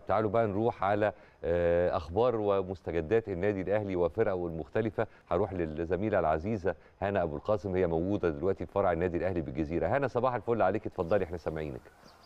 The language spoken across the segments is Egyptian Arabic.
تعالوا بقى نروح على آه، اخبار ومستجدات النادي الاهلي وفرقه المختلفه هروح للزميله العزيزه هنا ابو القاسم هي موجوده دلوقتي في فرع النادي الاهلي بالجزيره هنا صباح الفل عليك اتفضلي احنا سامعينك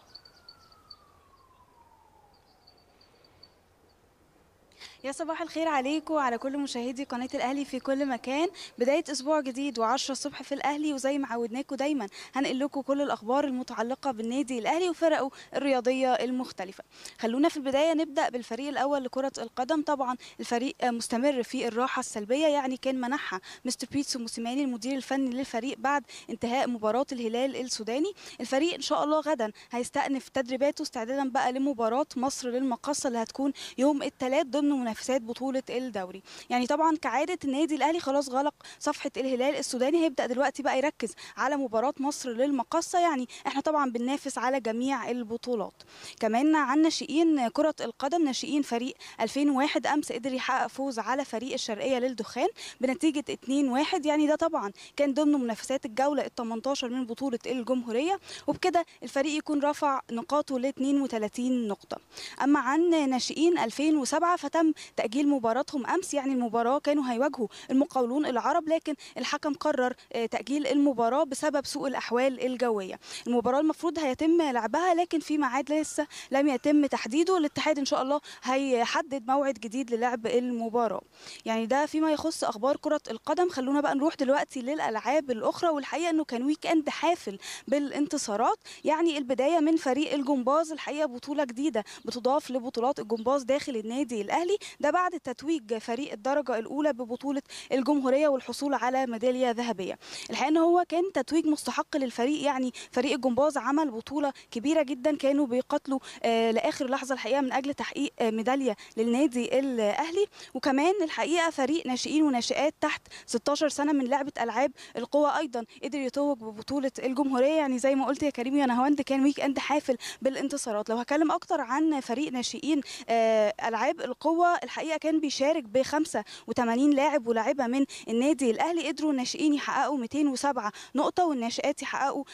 يا صباح الخير عليكم وعلى كل مشاهدي قناة الأهلي في كل مكان بداية أسبوع جديد و10 الصبح في الأهلي وزي ما عودناكم دايما هنقل لكم كل الأخبار المتعلقة بالنادي الأهلي وفرقه الرياضية المختلفة خلونا في البداية نبدأ بالفريق الأول لكرة القدم طبعا الفريق مستمر في الراحة السلبية يعني كان منحها مستر بيتسو موسيماني المدير الفني للفريق بعد انتهاء مباراة الهلال السوداني الفريق إن شاء الله غدا هيستأنف تدريباته استعدادا بقى لمباراة مصر للمقصة اللي هتكون يوم الثلاث ضمن منافسات بطولة الدوري يعني طبعا كعادة النادي الأهلي خلاص غلق صفحة الهلال السوداني هيبدأ دلوقتي بقى يركز على مباراة مصر للمقصة يعني احنا طبعا بننافس على جميع البطولات كمان عن ناشئين كرة القدم ناشئين فريق 2001 أمس قدر يحقق فوز على فريق الشرقية للدخان بنتيجة 2-1 يعني ده طبعا كان ضمن منافسات الجولة ال 18 من بطولة الجمهورية وبكده الفريق يكون رفع نقاطه ل 32 نقطة أما عن ناشئين 2007 فتم تأجيل مباراتهم أمس يعني المباراة كانوا هيواجهوا المقاولون العرب لكن الحكم قرر آه، تأجيل المباراة بسبب سوء الأحوال الجوية المباراة المفروض هيتم لعبها لكن في ميعاد لسه لم يتم تحديده الاتحاد إن شاء الله هيحدد موعد جديد للعب المباراة يعني ده فيما يخص أخبار كرة القدم خلونا بقى نروح دلوقتي للألعاب الأخرى والحقيقة أنه كان ويك أند حافل بالانتصارات يعني البداية من فريق الجمباز الحقيقة بطولة جديدة بتضاف لبطولات الجمباز داخل النادي الأهلي ده بعد تتويج فريق الدرجة الأولى ببطولة الجمهورية والحصول على ميدالية ذهبية الحقيقة أن هو كان تتويج مستحق للفريق يعني فريق الجمباز عمل بطولة كبيرة جدا كانوا بيقاتلوا آه لآخر لحظة الحقيقة من أجل تحقيق آه ميدالية للنادي الأهلي وكمان الحقيقة فريق ناشئين وناشئات تحت 16 سنة من لعبة ألعاب القوى أيضا قدر يتوج ببطولة الجمهورية يعني زي ما قلت يا كريم يا نهاوند كان ويك أند حافل بالانتصارات لو هكلم أكتر عن فريق ناشئين آه ألعاب القوة الحقيقة كان بيشارك ب 85 لاعب ولاعبة من النادي الأهلي قدروا الناشئين يحققوا 207 نقطة والناشئات يحققوا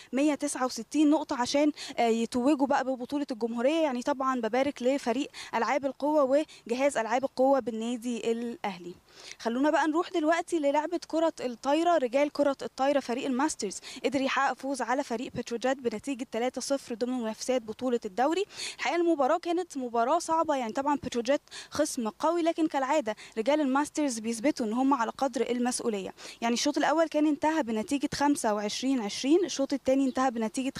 169 نقطة عشان آه يتوجوا بقى ببطولة الجمهورية يعني طبعا ببارك لفريق ألعاب القوة وجهاز ألعاب القوة بالنادي الأهلي خلونا بقى نروح دلوقتي للعبة كرة الطايرة رجال كرة الطايرة فريق الماسترز قدر يحقق فوز على فريق بتروجيت بنتيجة 3-0 ضمن منافسات بطولة الدوري الحقيقة المباراة كانت مباراة صعبة يعني طبعا بتروجيت خصم قوي لكن كالعادة رجال الماسترز بيثبتوا ان هم على قدر المسؤولية يعني الشوط الأول كان انتهى بنتيجة 25 20 الشوط الثاني انتهى بنتيجة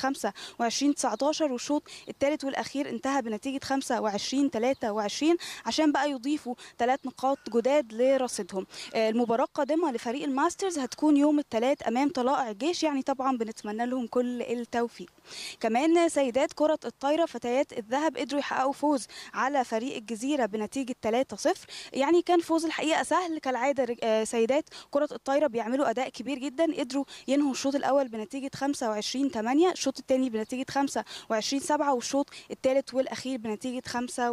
25 19 والشوط الثالث والأخير انتهى بنتيجة 25 23 عشان بقى يضيفوا ثلاث نقاط جداد لرصيدهم آه، المباراة القادمة لفريق الماسترز هتكون يوم الثلاث أمام طلائع الجيش يعني طبعا بنتمنى لهم كل التوفيق كمان سيدات كرة الطايرة فتيات الذهب قدروا يحققوا فوز على فريق الجزيرة بنتيجة 3-0 يعني كان فوز الحقيقة سهل كالعادة رج- آه، سيدات كرة الطايرة بيعملوا أداء كبير جدا قدروا ينهوا الشوط الأول بنتيجة 25 8 الشوط الثاني بنتيجة 25 7 والشوط الثالث والأخير بنتيجة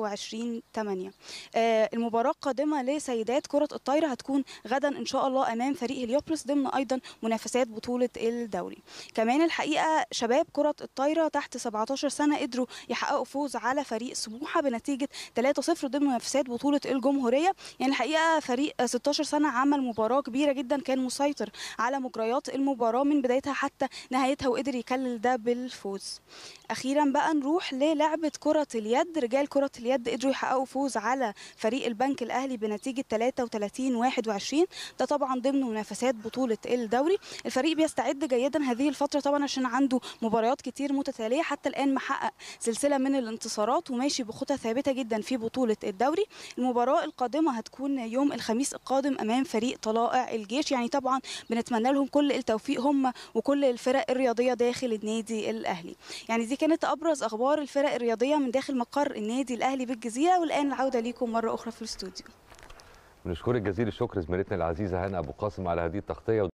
25 8 آه، المباراة القادمة لسيدات كرة الطايرة هتكون غدا إن شاء الله أمام فريق هليوبلس ضمن أيضا منافسات بطولة الدوري كمان الحقيقة شباب كرة الطايرة تحت 17 سنة قدروا يحققوا فوز على فريق سموحة بنتيجة 3-0 ضمن منافسات بطولة الجمهورية يعني الحقيقة فريق 16 سنة عمل مباراة كبيرة جدا كان مسيطر على مجريات المباراة من بدايتها حتى نهايتها وقدر يكلل ده بالفوز أخيرا بقى نروح للعبة كرة اليد رجال كرة اليد قدروا يحققوا فوز على فريق البنك الأهلي بنتيجة 33 21 ده طبعا ضمن منافسات بطولة الدوري الفريق بيستعد جيدا هذه الفترة طبعا عشان عنده مباريات كتير متتالية حتى الآن محقق سلسلة من الانتصارات وماشي بخطى ثابتة جدا في بطولة الدوري المباراة القادمة هتكون يوم الخميس القادم أمام فريق طلائع الجيش يعني طبعا بنتمنى لهم كل التوفيق هم وكل الفرق الرياضية داخل النادي الأهلي يعني دي كانت أبرز أخبار الفرق الرياضية من داخل مقر النادي الأهلي بالجزيرة والآن العودة ليكم مرة أخرى في الاستوديو بنشكرك جزيل الشكر زميلتنا العزيزه هنا ابو قاسم على هذه التغطيه